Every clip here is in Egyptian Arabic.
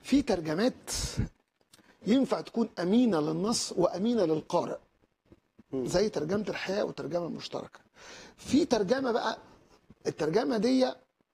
في ترجمات ينفع تكون امينه للنص وامينه للقارئ زي ترجمه الحياه والترجمه المشتركه في ترجمه بقى الترجمه دي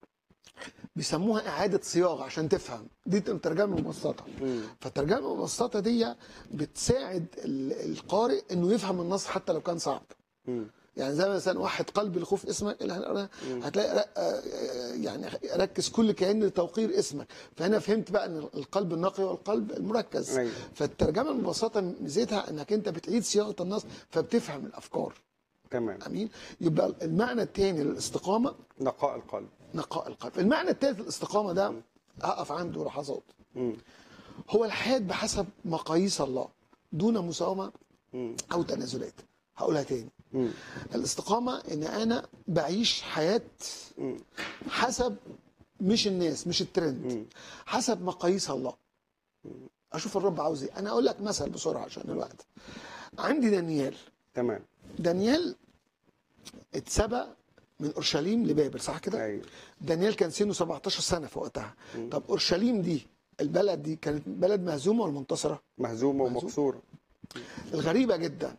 بيسموها اعاده صياغه عشان تفهم دي الترجمه المبسطه فالترجمه المبسطه دي بتساعد ال- القارئ انه يفهم النص حتى لو كان صعب مم. يعني زي مثلا واحد قلب الخوف اسمك اللي هنقراه هتلاقي ر- آه، يعني ركز كل كأن لتوقير اسمك فهنا فهمت بقى ان القلب النقي والقلب المركز أيوة. فالترجمه المبسطه ميزتها انك انت بتعيد صياغه النص فبتفهم الافكار تمام امين يبقى المعنى الثاني للاستقامه نقاء القلب نقاء القلب المعنى الثالث للاستقامه ده هقف عنده لحظات مم. هو الحياه بحسب مقاييس الله دون مساومه مم. او تنازلات هقولها تاني مم. الاستقامه ان انا بعيش حياه مم. حسب مش الناس مش الترند مم. حسب مقاييس الله اشوف الرب عاوز ايه انا اقول لك مثل بسرعه عشان الوقت عندي دانيال تمام دانيال اتسبى من اورشليم لبابل صح كده ايوه دانيال كان سنه 17 سنه في وقتها طب اورشليم دي البلد دي كانت بلد مهزومه ولا منتصره مهزومه مهزوم. ومكسوره الغريبه جدا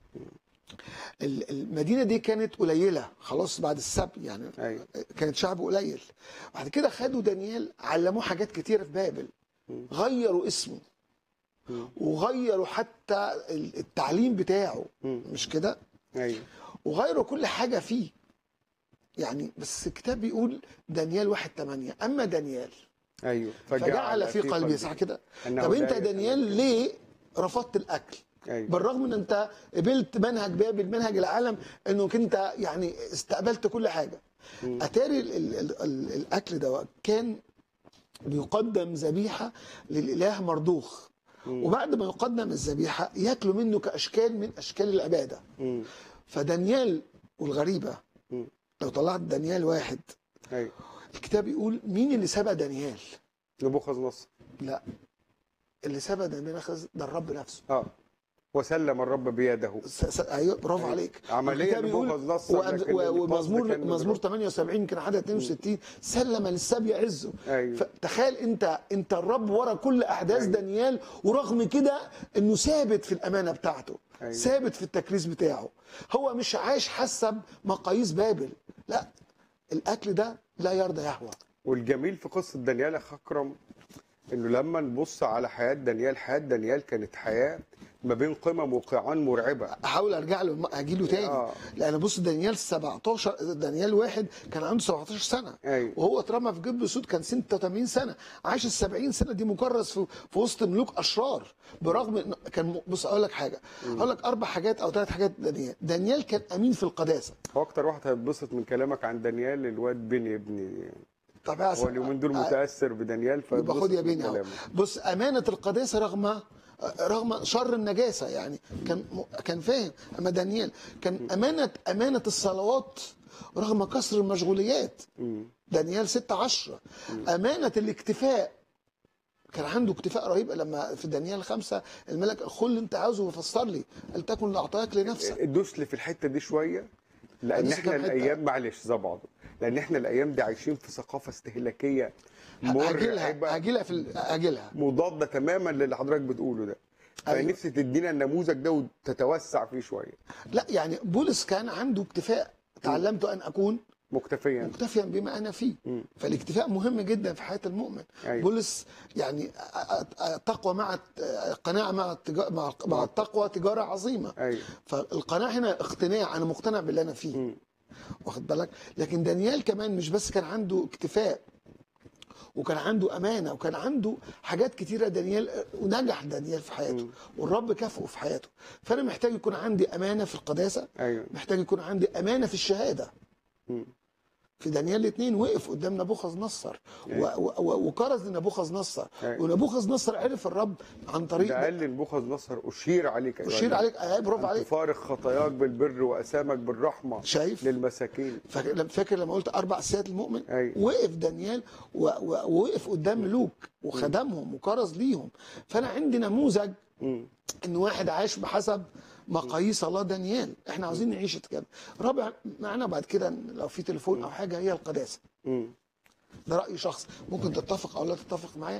ال- المدينه دي كانت قليله خلاص بعد السبي يعني ايوه كانت شعب قليل بعد كده خدوا دانيال علموه حاجات كتيره في بابل غيروا اسمه مم. وغيروا حتى ال- التعليم بتاعه مم. مش كده ايوه وغيروا كل حاجه فيه يعني بس الكتاب بيقول دانيال واحد تمانية اما دانيال ايوه فجعل في قلبه صح كده أنه طب لا انت يأكل دانيال الكذب. ليه رفضت الاكل ايوه بالرغم ان انت قبلت منهج بابل منهج العالم انك انت يعني استقبلت كل حاجه اتاري ال ال ال ال الاكل ده كان بيقدم ذبيحه للاله مردوخ وبعد ما يقدم الذبيحه ياكلوا منه كاشكال من اشكال العباده مم. فدانيال والغريبه مم. لو طلعت دانيال واحد ايوه الكتاب يقول مين اللي سبى دانيال نبوخذ نصر لا اللي سبى دانيال ده الرب نفسه اه وسلم الرب بيده س- س- ايوه برافو أيوة. عليك عمليا الكتاب يقول نبوخذ نصر و- لكن و- القصد ومزمور كان من مزمور الرب. 78 يمكن عدد 62 سلم للسبي عزه ايوه فتخيل انت انت الرب ورا كل احداث أيوة. دانيال ورغم كده انه ثابت في الامانه بتاعته أيوة. ثابت في التكريس بتاعه هو مش عايش حسب مقاييس بابل لا الاكل ده لا يرضى يهوى والجميل في قصه دانيال اخ اكرم انه لما نبص على حياه دانيال حياه دانيال كانت حياه ما بين قمم وقيعان مرعبه احاول ارجع له اجي له تاني آه. لان بص دانيال 17 دانيال واحد كان عنده 17 سنه أيوة. وهو اترمى في جب سود كان 86 سنه عاش ال 70 سنه دي مكرس في, في وسط ملوك اشرار برغم إن كان م- بص اقول لك حاجه اقول لك اربع حاجات او ثلاث حاجات دانيال دانيال كان امين في القداسه هو اكتر واحد هيتبسط من كلامك عن دانيال الواد بني ابني طب يا هو سلام. اليومين دول متاثر بدانيال يبقى فيتبسط خد يا من بيني اهو كلامك. بص امانه القداسه رغم رغم شر النجاسه يعني كان كان فاهم اما دانيال كان امانه امانه الصلوات رغم كسر المشغوليات مم. دانيال 6 10 امانه الاكتفاء كان عنده اكتفاء رهيب لما في دانيال خمسة الملك خل اللي انت عاوزه وفسر لي قال تكن لاعطاك لنفسك دوس لي في الحته دي شويه لان هدوس احنا كام حتة؟ الايام معلش زي بعض لان احنا الايام دي عايشين في ثقافه استهلاكيه هاجلها مرعبه هاجلها في ال- هاجلها مضاده تماما للي حضرتك بتقوله ده أيوة. فنفسي تدينا النموذج ده وتتوسع فيه شويه لا يعني بولس كان عنده اكتفاء تعلمت ان اكون مكتفيا مكتفيا بما انا فيه مم. فالاكتفاء مهم جدا في حياه المؤمن أيوة. بولس يعني التقوى مع القناعه مع التجا- مع مع التقوى تجاره عظيمه ايوه فالقناعه هنا اقتناع انا مقتنع باللي انا فيه مم. واخد بالك لكن دانيال كمان مش بس كان عنده اكتفاء وكان عنده امانه وكان عنده حاجات كتيره دانيال ونجح دانيال في حياته والرب كافئه في حياته فانا محتاج يكون عندي امانه في القداسه ايوه محتاج يكون عندي امانه في الشهاده مم. في دانيال الاثنين وقف قدام نبوخذ نصر و- و- و- وكرز لنبوخذ نصر أيوة. ونبوخذ نصر عرف الرب عن طريق ده قال لنبوخذ نصر اشير عليك أيها اشير النبي. عليك آه، برافو أن عليك تفارق خطاياك بالبر واسامك بالرحمه شايف للمساكين فاكر لما- فاكر لما قلت اربع اساسيات المؤمن أيوة. وقف دانيال و- و- ووقف قدام ملوك وخدمهم وكرز ليهم فانا عندي نموذج مم. ان واحد عاش بحسب مقاييس الله دانيال احنا عاوزين نعيش كده رابع معنا بعد كده لو في تليفون او حاجه هي القداسه مم. ده راي شخص ممكن تتفق او لا تتفق معايا